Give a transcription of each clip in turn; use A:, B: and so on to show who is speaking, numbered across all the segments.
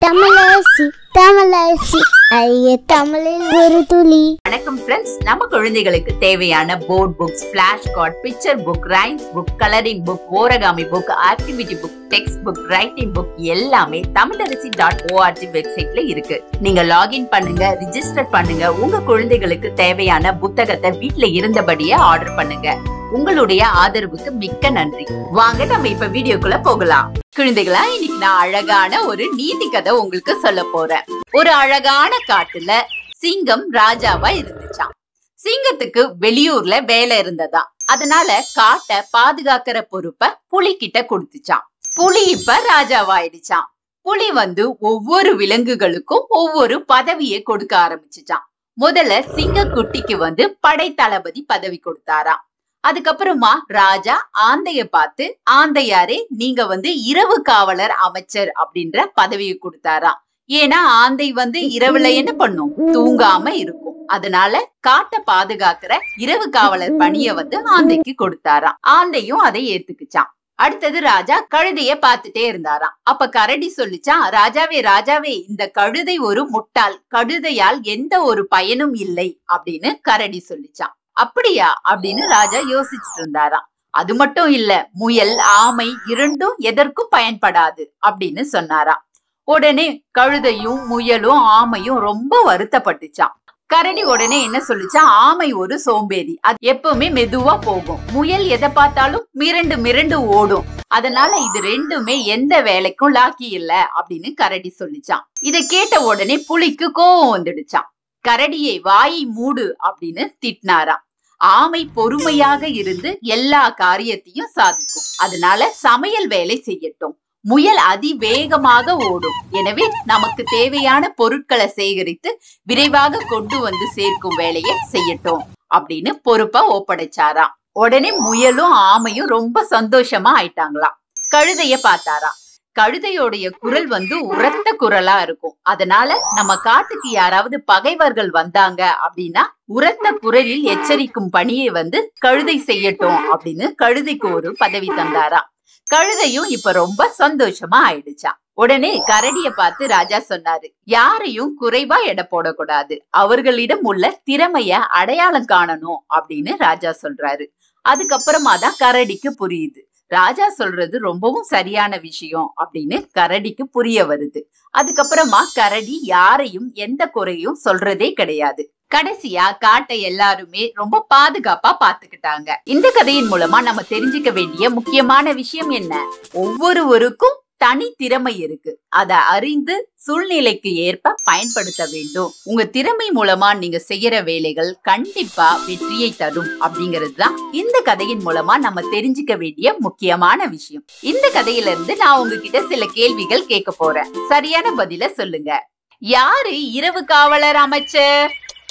A: தமிழரசி தமிழரசி ஐய தமிழில் ஒரு துளி
B: வணக்கம் ஃப்ரெண்ட்ஸ் நம்ம குழந்தைகளுக்கு தேவையான board books flash card picture book rhymes book colouring book origami book activity book text book writing book எல்லாமே தமிழரசி டாட் ஓஆர்ஜி வெப்சைட்ல இருக்கு நீங்க லாகின் பண்ணுங்க ரிஜிஸ்டர் பண்ணுங்க உங்க குழந்தைகளுக்கு தேவையான புத்தகத்தை வீட்ல இருந்தபடியே ஆர்டர் பண்ணுங்க உங்களுடைய ஆதரவுக்கு மிக்க நன்றி வாங்க நம்ம இப்ப வீடியோக்குள்ள போகலாம் குழந்தைகளா இன்னைக்கு நான் அழகான ஒரு நீதி கதை உங்களுக்கு சொல்ல போறேன் ஒரு அழகான காட்டுல சிங்கம் ராஜாவா இருந்துச்சாம் சிங்கத்துக்கு வெளியூர்ல வேலை இருந்ததா அதனால காட்டை பாதுகாக்கிற பொறுப்ப புலி கிட்ட கொடுத்துச்சாம் புலி இப்ப ராஜாவாயிடுச்சாம் புலி வந்து ஒவ்வொரு விலங்குகளுக்கும் ஒவ்வொரு பதவியை கொடுக்க ஆரம்பிச்சுச்சாம் முதல்ல சிங்க குட்டிக்கு வந்து படை தளபதி பதவி கொடுத்தாராம் அதுக்கப்புறமா ராஜா ஆந்தைய பார்த்து ஆந்தையாரே நீங்க வந்து இரவு காவலர் அமைச்சர் அப்படின்ற பதவியை கொடுத்தாராம் ஏன்னா ஆந்தை வந்து இரவுல என்ன பண்ணும் தூங்காம இருக்கும் அதனால காட்டை பாதுகாக்கிற இரவு காவலர் பணிய வந்து ஆந்தைக்கு கொடுத்தாராம் ஆந்தையும் அதை ஏத்துக்குச்சான் அடுத்தது ராஜா கழுதைய பார்த்துட்டே இருந்தாராம் அப்ப கரடி சொல்லிச்சான் ராஜாவே ராஜாவே இந்த கழுதை ஒரு முட்டாள் கழுதையால் எந்த ஒரு பயனும் இல்லை அப்படின்னு கரடி சொல்லிச்சான் அப்படியா அப்படின்னு ராஜா யோசிச்சுட்டு இருந்தாராம் அது மட்டும் இல்ல முயல் ஆமை இரண்டும் எதற்கும் பயன்படாது அப்படின்னு சொன்னாராம் உடனே கழுதையும் முயலும் ஆமையும் ரொம்ப வருத்தப்பட்டுச்சான் கரடி உடனே என்ன சொல்லுச்சா ஆமை ஒரு சோம்பேறி அது எப்பவுமே மெதுவா போகும் முயல் எதை பார்த்தாலும் மிரண்டு மிரண்டு ஓடும் அதனால இது ரெண்டுமே எந்த வேலைக்கும் லாக்கி இல்ல அப்படின்னு கரடி சொல்லிச்சான் இத கேட்ட உடனே புலிக்கு கோவம் வந்துடுச்சான் கரடியை வாயை மூடு அப்படின்னு திட்டினாராம் ஆமை பொறுமையாக இருந்து எல்லா காரியத்தையும் சாதிக்கும் அதனால சமையல் வேலை செய்யட்டும் முயல் அதிவேகமாக ஓடும் எனவே நமக்கு தேவையான பொருட்களை சேகரித்து விரைவாக கொண்டு வந்து சேர்க்கும் வேலையை செய்யட்டும் அப்படின்னு பொறுப்பா ஒப்படைச்சாராம் உடனே முயலும் ஆமையும் ரொம்ப சந்தோஷமா ஆயிட்டாங்களாம் கழுதைய பார்த்தாராம் கழுதையோடைய குரல் வந்து உரத்த குரலா இருக்கும் அதனால நம்ம காட்டுக்கு யாராவது பகைவர்கள் வந்தாங்க அப்படின்னா உரத்த குரலில் எச்சரிக்கும் பணியை வந்து கழுதை செய்யட்டும் அப்படின்னு கழுதைக்கு ஒரு பதவி தந்தாராம் கழுதையும் இப்ப ரொம்ப சந்தோஷமா ஆயிடுச்சா உடனே கரடிய பார்த்து ராஜா சொன்னாரு யாரையும் குறைவா எடை போடக்கூடாது அவர்களிடம் உள்ள திறமைய அடையாளம் காணணும் அப்படின்னு ராஜா சொல்றாரு அதுக்கப்புறமா தான் கரடிக்கு புரியுது ராஜா சொல்றது ரொம்பவும் சரியான விஷயம் அப்படின்னு கரடிக்கு புரிய வருது அதுக்கப்புறமா கரடி யாரையும் எந்த குறையும் சொல்றதே கிடையாது கடைசியா காட்டை எல்லாருமே ரொம்ப பாதுகாப்பா பாத்துக்கிட்டாங்க இந்த கதையின் மூலமா நம்ம தெரிஞ்சுக்க வேண்டிய முக்கியமான விஷயம் என்ன ஒவ்வொருவருக்கும் தனி திறமை இருக்கு அத அறிந்து சூழ்நிலைக்கு ஏற்ப பயன்படுத்த வேண்டும் உங்க திறமை மூலமா நீங்க செய்யற வேலைகள் கண்டிப்பா வெற்றியை தரும் அப்படிங்கிறது தான் இந்த கதையின் மூலமா நம்ம தெரிஞ்சுக்க வேண்டிய முக்கியமான விஷயம் இந்த கதையில இருந்து நான் உங்ககிட்ட சில கேள்விகள் கேட்க போறேன் சரியான பதில சொல்லுங்க யாரு இரவு காவலர் அமைச்சர்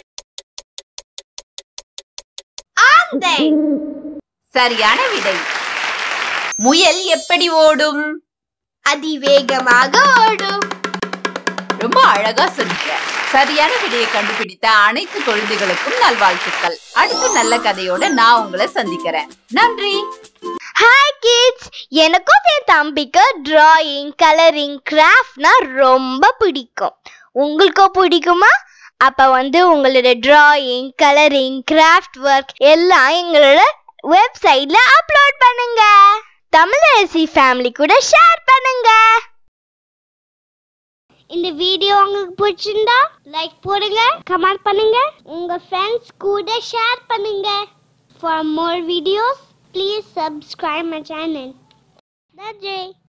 B: சரியான விடை முயல் எப்படி ஓடும்
A: அதிவேகமாக ஓடும்
B: ரொம்ப அழகா சொன்னீங்க சரியான விடையை கண்டுபிடித்த அனைத்து குழந்தைகளுக்கும் நல்வாழ்த்துக்கள் அடுத்த நல்ல கதையோட நான் உங்களை சந்திக்கிறேன் நன்றி
A: ஹாய் கிட்ஸ் எனக்கும் என் தம்பிக்கு டிராயிங் கலரிங் கிராஃப்ட்னா ரொம்ப பிடிக்கும் உங்களுக்கும் பிடிக்குமா அப்ப வந்து உங்களோட டிராயிங் கலரிங் கிராஃப்ட் ஒர்க் எல்லாம் எங்களோட வெப்சைட்ல அப்லோட் பண்ணுங்க தமிழரசி ஃபேமிலி கூட ஷேர் பண்ணுங்க இந்த வீடியோ உங்களுக்கு பிடிச்சிருந்தா லைக் போடுங்க கமெண்ட் பண்ணுங்க உங்க ஃப்ரெண்ட்ஸ் கூட ஷேர் பண்ணுங்க for more videos please subscribe my channel நன்றி